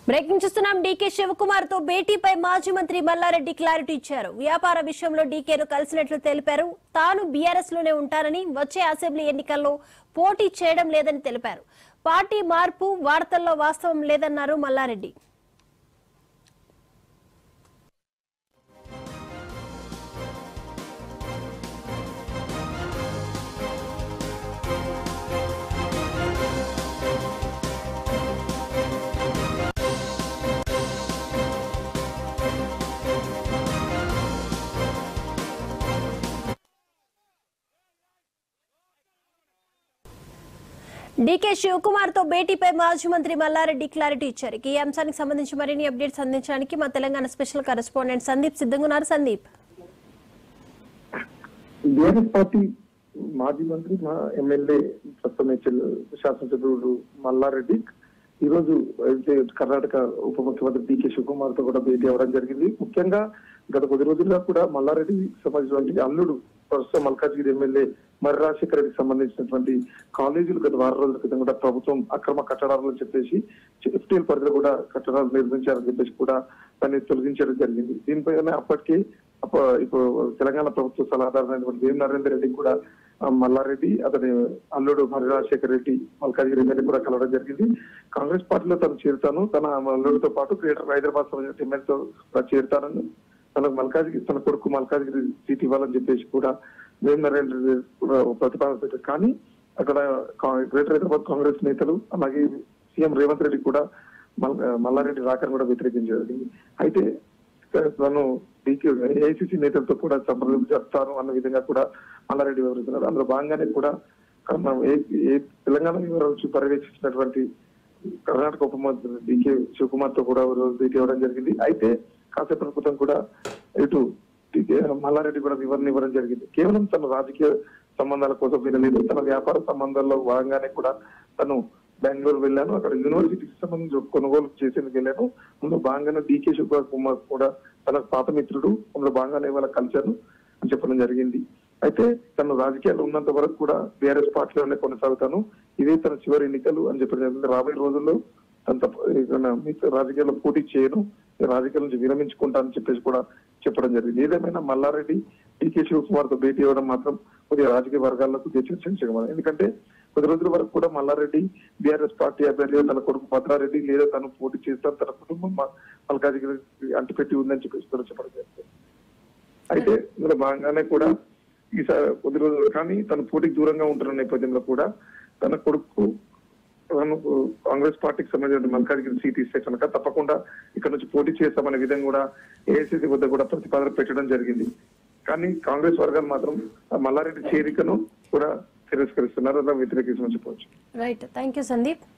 breaking చూస్తున్నాం DK Shivakumar తో భేటీపై మాజీ మంత్రి మల్లారెడ్డి క్లారిటీ ఇచ్చారు వ్యాపార విషయంలో డీకేను కలిసినట్లు తెలిపారు తాను బీఆర్ఎస్ లోనే ఉంటానని వచ్చే అసెంబ్లీ ఎన్నికల్లో పోటీ చేయడం లేదని తెలిపారు పార్టీ మార్పు వార్తల్లో వాస్తవం లేదన్నారు మల్లారెడ్డి డీకే శివకుమార్ తో భేటీపై మాజీ మంత్రి మల్లారెడ్డి క్లారిటీ ఇచ్చారు ఈ అంశానికి సంబంధించి మరిన్ని అప్డేట్స్ అందించడానికి మా తెలంగాణ స్పెషల్ కరెస్పాండెంట్ సందీప్ సిద్ధంగా ఉన్నారు సందీప్ బీఆర్ఎస్ పార్టీ మాజీ మంత్రి మా ఎమ్మెల్యే ప్రస్తుతం హెచ్ఎల్ శాసనసభ్యుడు మల్లారెడ్డి ఈ రోజు అయితే కర్ణాటక ఉప ముఖ్యమంత్రి డికే శివకుమార్ తో కూడా భేటీ అవ్వడం జరిగింది ముఖ్యంగా గత కొద్ది రోజులుగా కూడా మల్లారెడ్డి సంబంధించినటువంటి అల్లుడు ప్రస్తుతం మల్కాజ్గిరి ఎమ్మెల్యే మరి రాజశేఖర రెడ్డికి సంబంధించినటువంటి కాలేజీలు గత వారం రోజుల క్రితం కూడా ప్రభుత్వం అక్రమ కట్టడాలని చెప్పేసి ఎఫ్టీఎల్ పరిధిలో కూడా కట్టడాలు నిర్మించారని చెప్పేసి కూడా దాన్ని తొలగించడం జరిగింది దీనిపైన అప్పటికే అప్ప- ఇప్పుడు తెలంగాణ ప్రభుత్వ సలహాదారులైనటువంటి వేం నరేందర్ రెడ్డి కూడా ఆ, మల్లారెడ్డి అతని అల్లుడు మరి రాజశేఖర రెడ్డి మల్కాజ్గిరి ఎమ్మెల్యే కూడా కలవడం జరిగింది కాంగ్రెస్ పార్టీలో తను చేరుతాను తన అల్లుడితో పాటు గ్రేటర్ హైదరాబాద్ సంబంధించిన ఎమ్మెల్యేతో కూడా చేరుతానని తనకు మల్కాజ్గిరి తన కొడుకు మల్కాజ్గిరి సీట్ ఇవ్వాలని చెప్పేసి కూడా వేం నరేంద్ర రెడ్డి కూడా ప్రతిపాదన పెట్టారు కానీ అక్కడ కా- గ్రేటర్ హైదరాబాద్ కాంగ్రెస్ నేతలు అలాగే సీఎం రేవంత్ రెడ్డి కూడా మల్- మల్లారెడ్డి రాకను కూడా వ్యతిరేకించడం జరిగింది అయితే తను డీకే ఏఐసిసి నేతలతో కూడా సంప్రదింపు జరుపుతాను అన్న విధంగా కూడా మల్లారెడ్డి వివరిస్తున్నారు అందులో భాగంగానే కూడా మన ఏ- ఏ తెలంగాణ వివరాలు వచ్చి పర్యవేక్షించినటువంటి కర్ణాటక ఉప మంత్రి డికే శివకుమార్ తో కూడా ఒక రోజు భేటీ అవ్వడం జరిగింది అయితే కాసేపటి క్రితం కూడా ఇటు డికే మల్లారెడ్డి కూడా వివరణ ఇవ్వడం జరిగింది కేవలం తన రాజకీయ సంబంధాల కోసం వెళ్ళలేదు తన వ్యాపార సంబంధాల్లో భాగంగానే కూడా తను బెంగళూరు వెళ్ళాను అక్కడ యూనివర్సిటీకి సంబంధించి ఒక కొనుగోలు చేసేందుకు వెళ్ళాను అందులో భాగంగానే డీకే శివకుమార్ కూడా తన పాత మిత్రుడు అందులో భాగంగానే వాళ్ళ కలిశాను అని చెప్పడం జరిగింది అయితే తను రాజకీయాల్లో ఉన్నంత వరకు కూడా బీఆర్ఎస్ పార్టీలోనే కొనసాగుతాను ఇదే తన చివరి ఎన్నికలు అని చెప్పడం జరిగింది రాబోయే రోజుల్లో తన తప్ప- ఏదైనా మిగతా రాజకీయాల్లో పోటీ చేయను ఈ రాజకీయాల నుంచి విరమించుకుంటానని చెప్పేసి కూడా చెప్పడం జరిగింది ఏదేమైనా మల్లారెడ్డి టీకే శివకుమార్ తో భేటీ అవ్వడం మాత్రం కొద్దిగా రాజకీయ వర్గాల్లో కొద్దిగా చర్చించగలం ఎందుకంటే కొద్ది రోజుల వరకు కూడా మల్లారెడ్డి బీఆర్ఎస్ పార్టీ అభ్యర్థిగా తన కొడుకు భద్రారెడ్డి లేదా తను పోటీ చేస్తాను తన కుటుంబం మ- మల్కాజిగిరి అంటిపెట్టి ఉందని చెప్పేసి కూడా చెప్పడం జరిగింది అయితే ఇందులో భాగంగానే కూడా ఈసారి కొద్ది రోజులు కానీ తన పోటీకి దూరంగా ఉంటున్న నేపథ్యంలో కూడా తన కొడుకు తనకు కాంగ్రెస్ పార్టీకి సంబంధించిన మల్కాజ్గిరి సీట్ ఇస్తే కనుక తప్పకుండా ఇక్కడ నుంచి పోటీ చేస్తామనే విధంగా కూడా ఏఐసీసీ వద్ద కూడా ప్రతిపాదన పెట్టడం జరిగింది కానీ కాంగ్రెస్ వర్గాలు మాత్రం ఆ మల్లారెడ్డి చేరికను కూడా తిరస్కరిస్తున్నారు అలా వ్యతిరేకించమని చెప్పవచ్చు రైట్ థ్యాంక్ యూ సందీప్